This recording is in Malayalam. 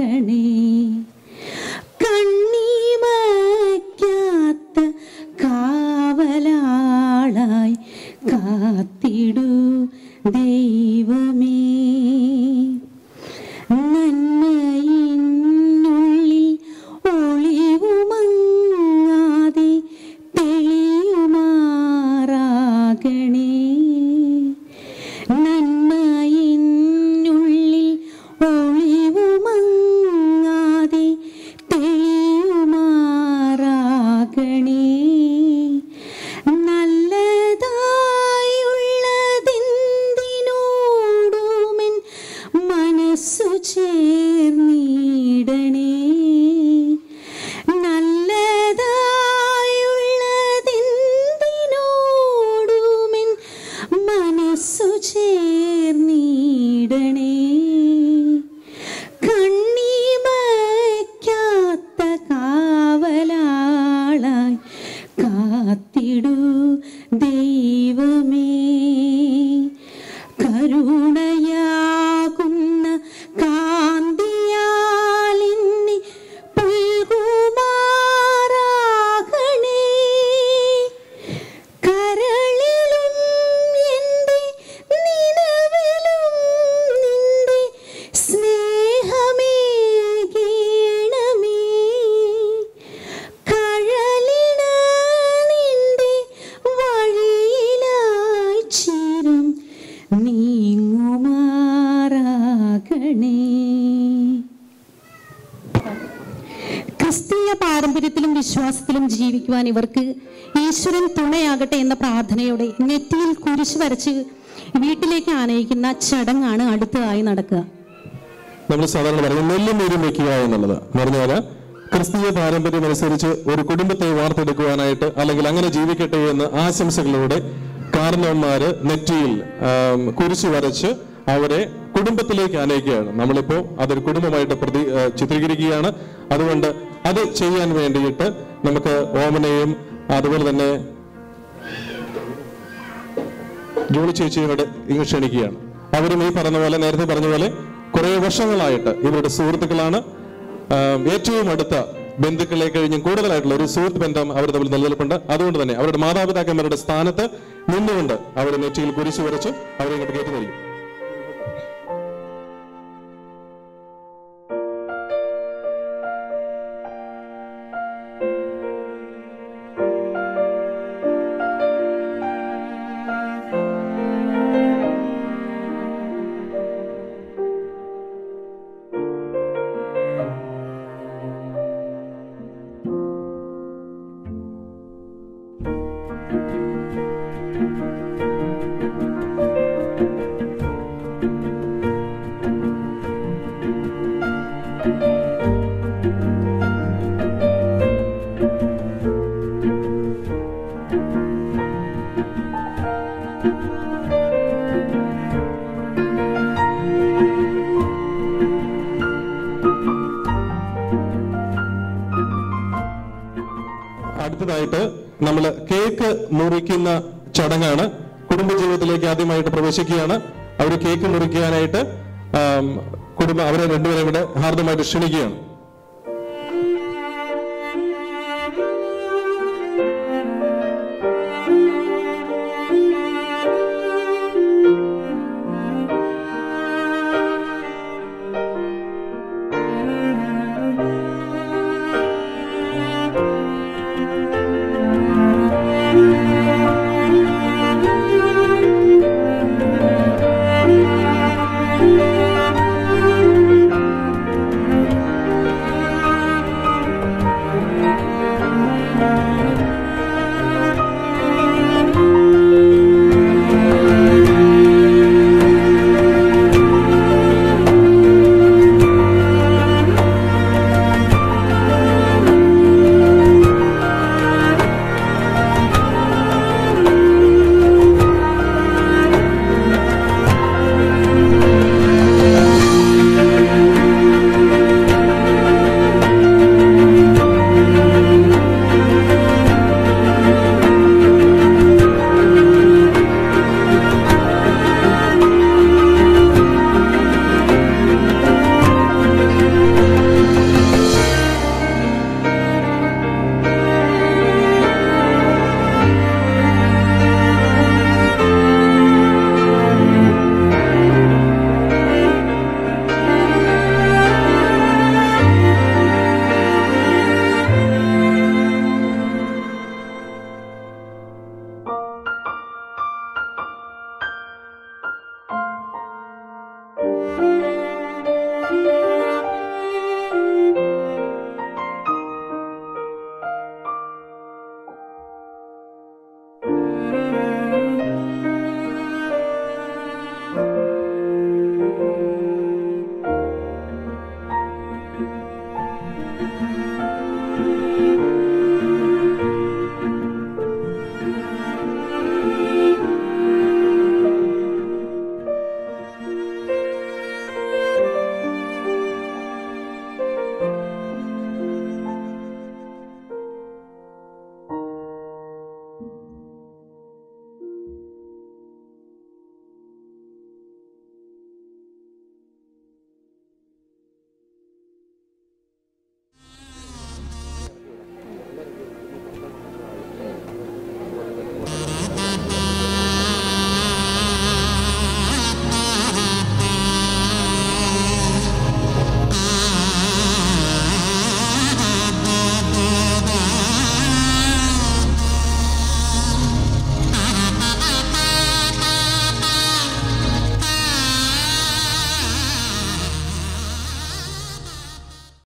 കണ്ണീമയ്ക്കാത്ത കാവലാളായി കാത്തിടൂ ദൈവമേ നന്മയിനുള്ളിൽ ഒളിവുമങ്ങാതെ തെളിയുമാറാകണേ നന്മയിനുള്ളിൽ ഒളിവുമങ്ങാതെ തെളിയുമാറാകണേ നല്ലതായുള്ളതെന്തിനോടുമെൻ മനസ്സു ചേർന്നിടണേ നല്ലതായുള്ളതെന്തിനോടുമെൻ മനസ്സു ചേർന്നിടണേ കണ്ണീമയ്ക്കാത്ത കാവലാളായി കാത്തിടൂ ദൈവമേ കരുണയാകുന്ന കാന്തിയാലിന്നി പുൽകുമാറാകണേ കരളിലും എൻ്റെ നിലവിലും നിന്റെ സ്നേഹമേ ഗീണമേ കഴലിട നിന്റെ വഴിയിലായി ചിരം നീങ്ങുമാറാകണേ ക്രിസ്തീയ പാരമ്പര്യത്തിലും വിശ്വാസത്തിലും ജീവിക്കുവാൻ ഇവർക്ക് ഈശ്വരൻ തുണയാകട്ടെ എന്ന പ്രാർത്ഥനയോടെ നെറ്റിയിൽ കുരിശ് വരച്ച് വീട്ടിലേക്ക് ആനയിക്കുന്ന ചടങ്ങാണ് അടുത്തതായി നടക്കുക നമ്മൾ സാധാരണ പറയുന്നത് നെല്ലും നീരും വെക്കുക എന്നുള്ളത് എന്ന് പറഞ്ഞാൽ ക്രിസ്തീയ പാരമ്പര്യം അനുസരിച്ച് ഒരു കുടുംബത്തെ വാർത്തെടുക്കുവാനായിട്ട് അല്ലെങ്കിൽ അങ്ങനെ ജീവിക്കട്ടെ എന്ന് ആശംസകളോടെ കാരണവന്മാര് നെറ്റിയിൽ ആം, കുരിശ് വരച്ച് അവരെ കുടുംബത്തിലേക്ക് അനയിക്കുകയാണ് നമ്മളിപ്പോ അതൊരു കുടുംബമായിട്ട് പ്രതി ആ, ചിത്രീകരിക്കുകയാണ് അതുകൊണ്ട് അത് ചെയ്യാൻ വേണ്ടിയിട്ട് നമുക്ക് ഓമനയും അതുപോലെ തന്നെ ജോളി ചേച്ചിയോട് ഇങ്ങ് ക്ഷണിക്കുകയാണ് അവരും ഈ പറഞ്ഞ പോലെ നേരത്തെ പറഞ്ഞ പോലെ കുറെ വർഷങ്ങളായിട്ട് ഇവരുടെ സുഹൃത്തുക്കളാണ് ആം, ഏറ്റവും അടുത്ത ബന്ധുക്കളെ കഴിഞ്ഞും കൂടുതലായിട്ടുള്ള ഒരു സുഹൃത്ത് ബന്ധം അവർ തമ്മിൽ നിലനിൽപ്പുണ്ട് അതുകൊണ്ട് തന്നെ അവരുടെ മാതാപിതാക്കന്മാരുടെ സ്ഥാനത്ത് നിന്നുകൊണ്ട് അവർ നെറ്റിയിൽ കുരിശ് വരച്ച് അവരെ ഇങ്ങോട്ട് കയറ്റി നൽകി അടുത്തതായിട്ട് നമ്മൾ കേക്ക് മുറിക്കുന്ന ചടങ്ങാണ് കുടുംബജീവിതത്തിലേക്ക് ആദ്യമായിട്ട് പ്രവേശിക്കുകയാണ് അവർ കേക്ക് മുറിക്കാനായിട്ട് ആം, കുടുംബം അവരെ രണ്ടുപേരും കൂടെ ഹാർദമായിട്ട് ക്ഷണിക്കുകയാണ്